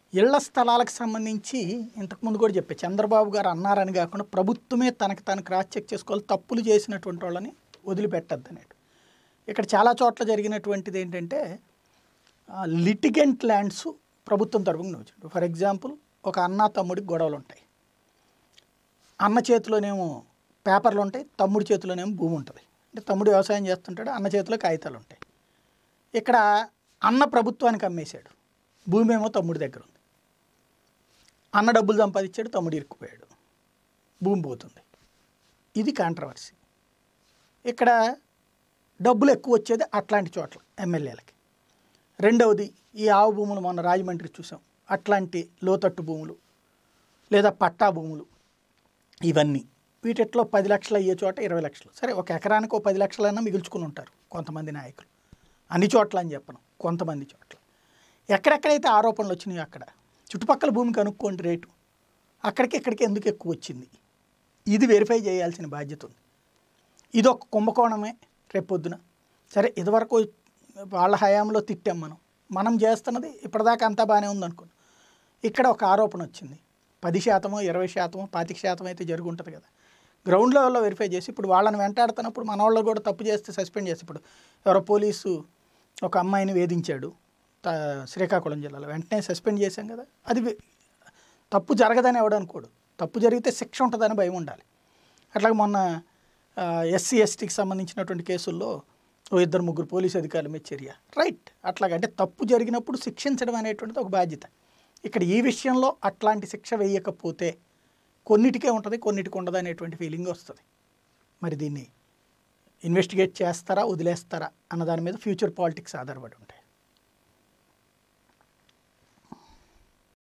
ఇళ్ల స్థలాలకు సంబంధించి ఇంతకుముందు కూడా చెప్పే చంద్రబాబు గారు అన్నారని కాకుండా ప్రభుత్వమే తనకు తాను క్రాస్ చెక్ చేసుకోవాలి తప్పులు చేసినటువంటి వాళ్ళని వదిలిపెట్టద్దు అన్నట్టు ఇక్కడ చాలా చోట్ల జరిగినటువంటిది ఏంటంటే లిటిగెంట్ ల్యాండ్స్ ప్రభుత్వం తరపున వచ్చింది ఫర్ ఎగ్జాంపుల్ ఒక అన్న తమ్ముడికి గొడవలు ఉంటాయి అన్న చేతిలోనేమో పేపర్లు ఉంటాయి తమ్ముడి చేతిలోనేమో భూమి ఉంటుంది అంటే తమ్ముడు వ్యవసాయం చేస్తుంటాడు అన్న చేతిలో కాగితాలు ఉంటాయి ఇక్కడ అన్న ప్రభుత్వానికి అమ్మేశాడు భూమి ఏమో తమ్ముడి దగ్గర ఉంది అన్న డబ్బులు సంపాదించాడు తమ్ముడు ఇరుక్కుపోయాడు భూమి పోతుంది ఇది కాంట్రవర్సీ ఇక్కడ డబ్బులు ఎక్కువ వచ్చేది అట్లాంటి చోట్ల ఎమ్మెల్యేలకి రెండవది ఈ ఆవు భూములు మొన్న రాజమండ్రి చూసాం అట్లాంటి లోతట్టు భూములు లేదా పట్టా భూములు ఇవన్నీ వీటిట్లో పది లక్షలు అయ్యే చోట ఇరవై లక్షలు సరే ఒక ఎకరానికి ఒక పది లక్షలైనా మిగుల్చుకుని ఉంటారు కొంతమంది నాయకులు అన్ని చోట్ల అని చెప్పను కొంతమంది చోట్ల ఎక్కడెక్కడైతే ఆరోపణలు వచ్చినాయో అక్కడ చుట్టుపక్కల భూమి కనుక్కోండి రేటు అక్కడికి ఇక్కడికి ఎందుకు ఎక్కువ వచ్చింది ఇది వెరిఫై చేయాల్సిన బాధ్యత ఉంది ఇది ఒక కుంభకోణమే రేపొద్దున సరే ఇదివరకు వాళ్ళ హయాంలో తిట్టాం మనం మనం చేస్తున్నది ఇప్పటిదాకా అంతా బాగానే ఉందనుకున్నాం ఇక్కడ ఒక ఆరోపణ వచ్చింది పది శాతమో ఇరవై శాతమో పాతిక శాతం అయితే జరుగుంటుంది కదా గ్రౌండ్ లెవెల్లో వెరిఫై చేసి ఇప్పుడు వాళ్ళని వెంటాడుతున్నప్పుడు మన వాళ్ళు కూడా తప్పు చేస్తే సస్పెండ్ చేసి ఇప్పుడు ఎవరో పోలీసు ఒక అమ్మాయిని వేధించాడు త- శ్రీకాకుళం జిల్లాలో వెంటనే సస్పెండ్ చేశాం కదా అది వే- తప్పు జరగదని ఎవడు అనుకోడు తప్పు జరిగితే శిక్ష ఉంటుందని భయం ఉండాలి అట్లాగే మొన్న ఎస్సీ ఎస్టీకి సంబంధించినటువంటి కేసుల్లో ఓ ఇద్దరు ముగ్గురు పోలీసు అధికారుల మీద చర్య రైట్ అట్లాగే అంటే తప్పు జరిగినప్పుడు శిక్షించడం అనేటువంటిది ఒక బాధ్యత ఇక్కడ ఈ విషయంలో అట్లాంటి శిక్ష వేయకపోతే కొన్నిటికే ఉంటుంది కొన్నిటికి ఉండదు అనేటువంటి ఫీలింగ్ వస్తుంది మరి దీన్ని ఇన్వెస్టిగేట్ చేస్తారా వదిలేస్తారా అన్న దాని మీద ఫ్యూచర్ పాలిటిక్స్ ఆధారపడి ఉంటాయి